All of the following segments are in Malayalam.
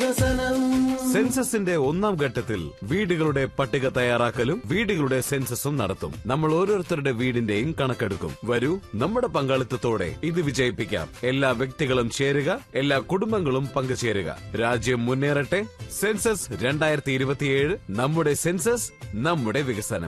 വികസനം സെൻസസിന്റെ ഒന്നാം ഘട്ടത്തിൽ വീടുകളുടെ പട്ടിക തയ്യാറാക്കലും വീടുകളുടെ സെൻസസും നടത്തും നമ്മൾ ഓരോരുത്തരുടെ വീടിന്റെയും കണക്കെടുക്കും വരൂ നമ്മുടെ പങ്കാളിത്തത്തോടെ ഇത് വിജയിപ്പിക്കാം എല്ലാ വ്യക്തികളും ചേരുക എല്ലാ കുടുംബങ്ങളും പങ്കുചേരുക രാജ്യം മുന്നേറട്ടെ സെൻസസ് രണ്ടായിരത്തി ഇരുപത്തിയേഴ് നമ്മുടെ സെൻസസ് നമ്മുടെ വികസനം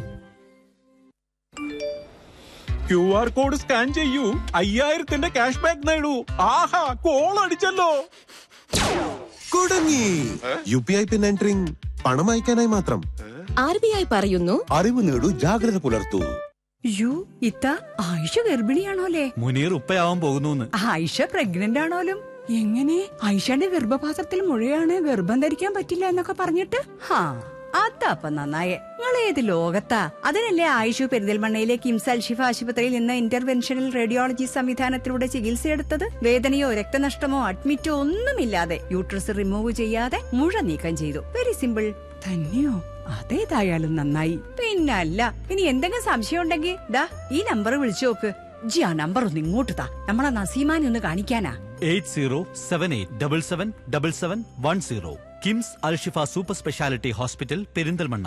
ക്യു ആർ കോഡ് സ്കാൻ ചെയ്യൂ അയ്യായിരത്തിന്റെ ക്യാഷ് ബാക്ക് നേടൂ ആഹാ കോൾ അടിച്ചല്ലോ കുടുങ്ങി U P I PIN entering പണം അയക്കാനായി മാത്രം ആർ ബി ഐ പറയുന്നു അറിവ് നേടൂ ജാഗ്രത പുലർത്തൂ യു ഇത്ത ആയിഷ ഗർഭിണിയാണോലേ മുനീർ ഉപ്പയാവാൻ പോകുന്നു ആയിഷ പ്രഗ്നന്റ് ആണോലും എങ്ങനെ ആയിഷയുടെ ഗർഭപാത്രത്തിൽ മുഴയാണ് ഗർഭം ധരിക്കാൻ പറ്റില്ല എന്നൊക്കെ പറഞ്ഞിട്ട് ഹാ അതപ്പ നന്നായേ നിങ്ങൾ ഏത് ലോകത്താ അതിനല്ലേ ആയിഷു പെരിന്തൽമണ്ണയിലെ കിംസ് അൽഷിഫ ആശുപത്രിയിൽ നിന്ന് ഇന്റർവെൻഷണൽ റേഡിയോളജി സംവിധാനത്തിലൂടെ ചികിത്സയെടുത്തത് വേദനയോ രക്തനഷ്ടമോ അഡ്മിറ്റോ ഒന്നുമില്ലാതെ യൂട്രസ് റിമൂവ് ചെയ്യാതെ മുഴ നീക്കം ചെയ്തു വെരി സിമ്പിൾ തന്നെയോ അതേതായാലും നന്നായി പിന്നല്ല ഇനി എന്തെങ്കിലും സംശയം ഉണ്ടെങ്കിൽ ദാ ഈ നമ്പർ വിളിച്ചു നോക്ക് ജി ആ നമ്പർ ഒന്ന് ഇങ്ങോട്ട് താ നമ്മളെ നസീമാനെ ഒന്ന് കാണിക്കാനാ eight zero seven eight double seven double seven one zero KIMS Alshifa super speciality hospital Perinthalmanna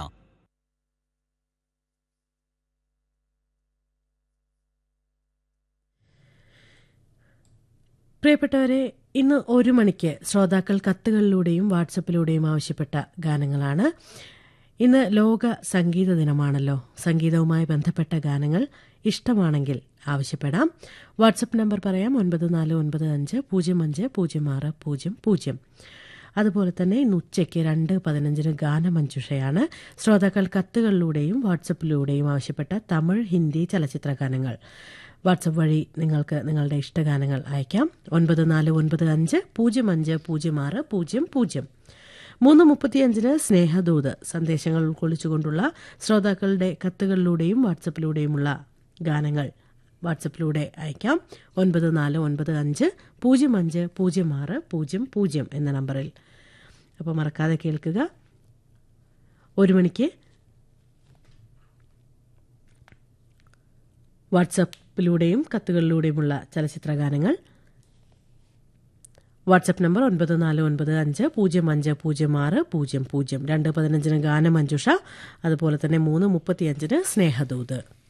പ്രിയപ്പെട്ടവരെ ഇന്ന് ഒരു മണിക്ക് ശ്രോതാക്കൾ കത്തുകളിലൂടെയും വാട്സപ്പിലൂടെയും ആവശ്യപ്പെട്ട ഗാനങ്ങളാണ് ഇന്ന് ലോക സംഗീത ദിനമാണല്ലോ സംഗീതവുമായി ബന്ധപ്പെട്ട ഗാനങ്ങൾ ഇഷ്ടമാണെങ്കിൽ ആവശ്യപ്പെടാം വാട്സപ്പ് നമ്പർ പറയാം ഒൻപത് നാല് ഒൻപത് അഞ്ച് പൂജ്യം അഞ്ച് പൂജ്യം ആറ് പൂജ്യം പൂജ്യം അതുപോലെ തന്നെ ഇന്ന് ഉച്ചയ്ക്ക് രണ്ട് പതിനഞ്ചിന് ഗാനമഞ്ജുഷയാണ് ശ്രോതാക്കൾ കത്തുകളിലൂടെയും വാട്സപ്പിലൂടെയും ആവശ്യപ്പെട്ട തമിഴ് ഹിന്ദി ചലച്ചിത്ര ഗാനങ്ങൾ വാട്സപ്പ് വഴി നിങ്ങൾക്ക് നിങ്ങളുടെ ഇഷ്ടഗാനങ്ങൾ അയക്കാം ഒൻപത് നാല് ഒൻപത് അഞ്ച് പൂജ്യം അഞ്ച് പൂജ്യം ആറ് പൂജ്യം പൂജ്യം മൂന്ന് മുപ്പത്തിയഞ്ചിന് സ്നേഹദൂത് സന്ദേശങ്ങൾ ഉൾക്കൊള്ളിച്ചുകൊണ്ടുള്ള ശ്രോതാക്കളുടെ കത്തുകളിലൂടെയും വാട്സപ്പിലൂടെയുമുള്ള ഗാനങ്ങൾ വാട്സപ്പിലൂടെ അയക്കാം ഒൻപത് നാല് ഒൻപത് അഞ്ച് പൂജ്യം അഞ്ച് പൂജ്യം ആറ് പൂജ്യം പൂജ്യം എന്ന നമ്പറിൽ അപ്പോൾ മറക്കാതെ കേൾക്കുക ഒരു മണിക്ക് വാട്സപ്പിലൂടെയും കത്തുകളിലൂടെയുമുള്ള ചലച്ചിത്ര ഗാനങ്ങൾ വാട്സപ്പ് നമ്പർ ഒൻപത് നാല് ഒൻപത് അഞ്ച് പൂജ്യം അഞ്ച് പൂജ്യം ആറ് പൂജ്യം പൂജ്യം രണ്ട് പതിനഞ്ചിന് ഗാനമഞ്ജുഷ അതുപോലെ തന്നെ മൂന്ന് മുപ്പത്തിയഞ്ചിന് സ്നേഹദൂത്